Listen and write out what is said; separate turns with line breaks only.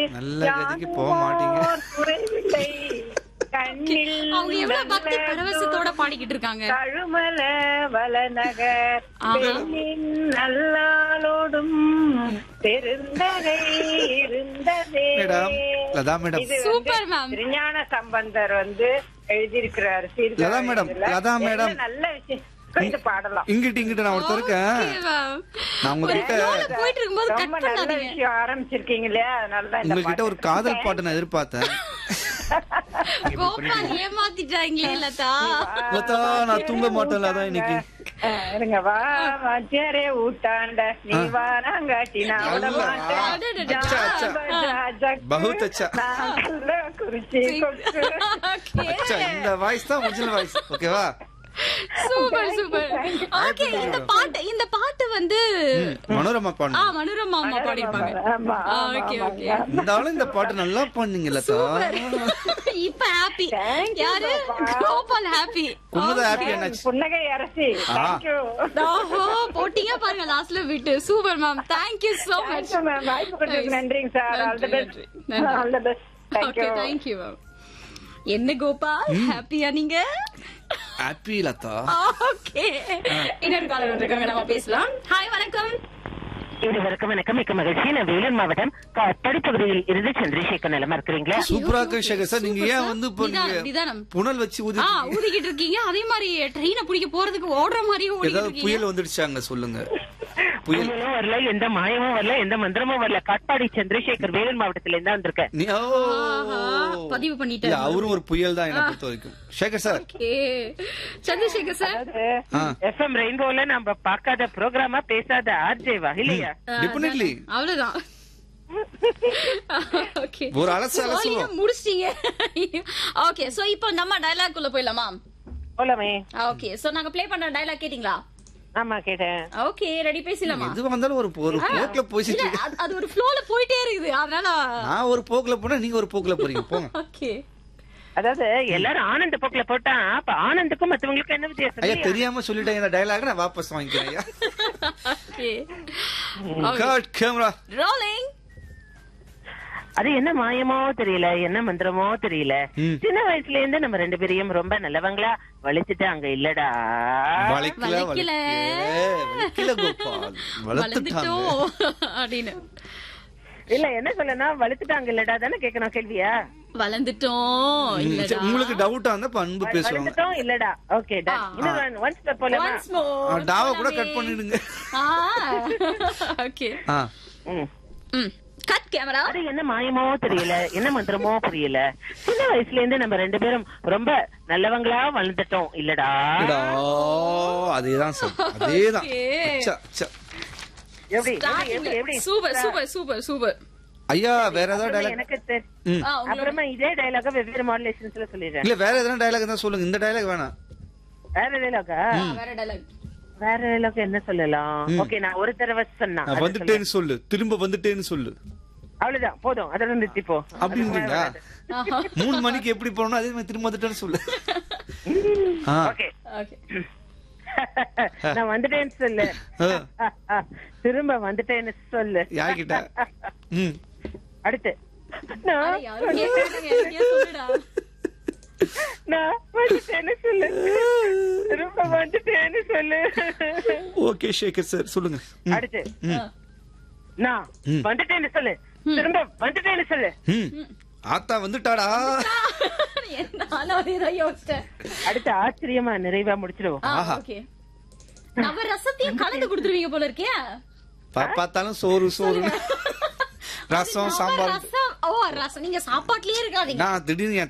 நல்ல கதிக்கு போக மாட்டீங்க
யாருமோர் குறைவில்லை கண்ணில்
அவங்க எவ்வளவு பக்தி
நல்ல
பரவசத்தோட பாடிக்கிட்டு இருக்காங்க
கழுமல வளநகர்
ஆஹா.
பெண்ணின் நல்லாளோடும் பெருந்தகை இருந்ததே
மேடம் லதா மேடம்
இது
சூப்பர் மேம்
திருஞான சம்பந்தர் வந்து எழுதியிருக்கிறார்
லதா மேடம், லதா மேடம்.
நல்ல விஷயம் கொஞ்சம் பாடலாம்
இங்கிட்டு இங்கிட்டு நான் ஒருத்தர் இருக்கேன் நான் உங்ககிட்ட
போயிட்டு இருக்கும்போது
ரொம்ப
கட்
நல்ல
பண்ணாதீங்க
விஷயம் ஆரம்பிச்சிருக்கீங்க இல்லையா அதனாலதான் இந்த
உங்ககிட்ட ஒரு
பாட்டு.
காதல் பாட்டு நான் எதிர்பார்த்தேன்
கோபால் ஏமாத்திட்டாங்களே லதா
லதா நான் தூங்க மாட்டேன்ல அதான் இன்னைக்கு
அஹ், இருங்க வா மச்சரே ஊட்டாண்ட நீ வாராங்காட்டி நான் விட
நல்லா.
மாட்டேன்
அடடடடா.
அச்சா, அச்சா.
ஜாஜக்.
பகுத் அச்சா.
நான் சொல்ல குறிச்சி கொக்கு.
அச்சா இந்த வாய்ஸ் தான் ஒரிஜினல் வாய்ஸ் ஓகேவா
சூப்பர் சூப்பர் ஓகே இந்த பாட்டு இந்த பாட்டு வந்து
மனோரமா
ஆ
பாடு
மனோரமா அம்மா பாடிருப்பாங்க
ஆமா, ஆமா,
ஓகே
ஆமா,
ஓகே
ஆமா.
இந்த ஆளும் இந்த பாட்டு நல்லா பண்ணீங்க லதா
இப்ப ஹாப்பி
Thank you,
யாரு
பாப்பா.
கோபால் ஹாப்பி
குமுத ஹாப்பி என்னாச்சு
புன்னகை அரசி தேங்க்யூ
ஓஹோ போட்டீங்க பாருங்க லாஸ்ட்ல விட்டு super ma'am thank you so much
thank you ma'am வாய்ப்பு கொடுத்ததுக்கு நன்றிங்க சார் ஆல் தி
நன்றி,
பெஸ்ட்
நன்றி, நன்றி.
All the best
okay
thank you
thank you ma'am என்ன கோபால் ஹாப்பியா நீங்க
ஹாப்பி லதா
ஓகே இன்னொரு காலர் வந்திருக்காங்க நம்ம பேசலாம் ஹாய் வணக்கம்
இருவருக்கும் வணக்கம் மிக்க மகிழ்ச்சி நான் வேலூர் மாவட்டம் காட்பாடி பகுதியில் இருந்து சந்திரசேகர் நிலமா இருக்கிறீங்களா
சூப்பரா இருக்கு சேகர் சார் நீங்க ஏன் வந்து இப்போ
நிதானம்,
நீங்க
நிதானம்.
புனல் வச்சு ஊதி
ஆ ஊதிக்கிட்டு இருக்கீங்க அதே மாதிரி ட்ரெயினை பிடிக்க போறதுக்கு ஓடுற மாதிரியே ஓடிக்கிட்டு
ஏதாவது
இருக்கீங்க
புயல் வந்துடுச்சாங்க சொல்லுங்க புயல்
புயலும் வரல எந்த மாயமும் வரல எந்த மந்திரமும் வரல காட்பாடி சந்திரசேகர் வேலூர் மாவட்டத்துல இருந்தா வந்திருக்கேன்
நீ ஓ
ஆஹா, பதிவு பண்ணிட்டேன்.
இல்ல, அவரும் ஒரு புயல் தான் என்ன பொறுத்த வரைக்கும் Sekar sir
okay Chandrasekar sir
ஆ
எஃப்எம் ரெயின்போல நம்ம பார்க்காத ப்ரோக்ராமா பேசாத ஆர்ஜேவா இல்லையா
டெபினெட்லி
அவ்வளவுதான் ஓகே
ஒரு அலசு அலசுவோம்
முடிச்சிட்டீங்க ஓகே சோ இப்போ நம்ம டயலாக் குள்ள போயிடலாமா
போலாமே
ஓகே சோ நாங்க ப்ளே பண்ற டயலாக் கேட்டிங்களா
ஆமா கேட்டேன்
ஓகே ரெடி பேசலாமா
எது வந்தாலும் ஒரு ஒரு போக்குல போயிட்டு
இல்ல அது- அது ஒரு ஃப்ளோல போயிட்டே இருக்குது அதனால
நான் ஒரு போக்குல போனா நீங்க ஒரு போக்குல போறீங்க போங்க
ஓகே
அதாவது எல்லாரும் ஆனந்த போக்குல போட்டா அப்ப ஆனந்துக்கும் மத்தவங்களுக்கும் என்ன வித்தியாசம்
ஐயா
இல்லையா?
தெரியாம சொல்லிட்டேன் இந்த டயலாக் நான் வாபஸ் வாங்கிக்கிறேன் ஐயா
ஓகே
கட் கேமரா
ரோலிங்
அது என்ன மாயமோ தெரியல என்ன மந்திரமோ தெரியல
ம்.
சின்ன வயசுல இருந்து நம்ம ரெண்டு பேரையும் ரொம்ப நல்லவங்களா வலிச்சுட்டு அங்க இல்லடா
வளைக்கல
வளைக்கல.
வளைக்கல கோபால் வளர்த்துட்டாங்க
வளர்ந்துட்டோம் அப்படின்னு
இல்ல என்ன சொல்லனா வலிச்சுட்டாங்க இல்லடா தானே கேட்கணும் கேள்வியா
வளர்ந்துட்டோம்
ம்,
இல்லடா
சரி, உங்களுக்கு டவுட்டா இருந்தா இப்ப அன்பு பேசுவாங்க
வளர்ந்துட்டோம் இல்லடா ஓகே
ஆ.
இன்னும் ஒன்ஸ் போலாமா
ஒன்ஸ் மோர்
டாவ கூட கட் பண்ணிடுங்க
ஓகே
ம்.
ம் கட் கேமரா
அது என்ன மாயமோ தெரியல என்ன மந்திரமோ புரியல சின்ன வயசுல இருந்து நம்ம ரெண்டு பேரும் ரொம்ப நல்லவங்களா வளர்ந்துட்டோம் இல்லடா
டா, அதேதான் சார் அதேதான்
Okay.
அச்சா, அச்சா.
எப்படி எப்படி எப்படி எப்படி
சூப்பர் சூப்பர் சூப்பர் சூப்பர்
ஐயா வேற ஏதாவது
அப்புறமா
டயலாக்
எனக்கு தெரி-
ம்.
ஆ உங்களோட
அப்புறமா இதே டைலாக வெவ்வேறு மாடுலேஷன்ஸ்ல சொல்லிடுறேன்
இல்ல வேற எதனா டயலாக் தான் சொல்லுங்க இந்த டயலாக் வேணாம்
வேற டைலாகா
வேற டயலாக்
வேற டைலாக் என்ன சொல்லலாம் ஓகே நான் ஒரு தடவை சொன்னா
நான் வந்துட்டேன்னு சொல்லு திரும்ப வந்துட்டேன்னு சொல்லு
அவ்வளவுதான் போதும் அதோட நிறுத்திப்போ
அப்படின்றீங்களா மூணு மணிக்கு எப்படி போறோம் அதே மாதிரி திரும்ப வந்துட்டேன்னு சொல்லு ஆ.
ஓகே
ஓகே
நான் வந்துட்டேன்னு சொல்லு
ஆ.
திரும்ப வந்துட்டேன்னு சொல்லு
யார்கிட்ட ம்
அடுத்து நான்
யாரும் கேட்கறாங்க எனக்கே சொல்லுடா
நான் வந்துட்டேன்னு சொல்லு திரும்ப வந்துட்டேன்னு சொல்லு
ஓகே சேகர் சார் சொல்லுங்க ம்.
அடுத்து
ம்.
நான்
ம்.
வந்துட்டேன்னு சொல்லு திரும்ப வந்துட்டேன்னு சொல்லு
ம். ஆத்தா வந்துட்டாடா
என்னால அதேதான் யோசிச்சேன்
அடுத்து ஆச்சரியமா நிறைவா முடிச்சிடுவோம்
ஆஹா.
ஓகே நம்ம ரசத்தையும் கலந்து கொடுத்துருவீங்க போல இருக்கே
பா- பார்த்தாலும் சோறு சோறு ரசம்
நம்ம
சாம்பார்
ரசம் ஓ ரசம் நீங்க சாப்பாட்லயே இருக்காதீங்க
நான் திடீர்னு என்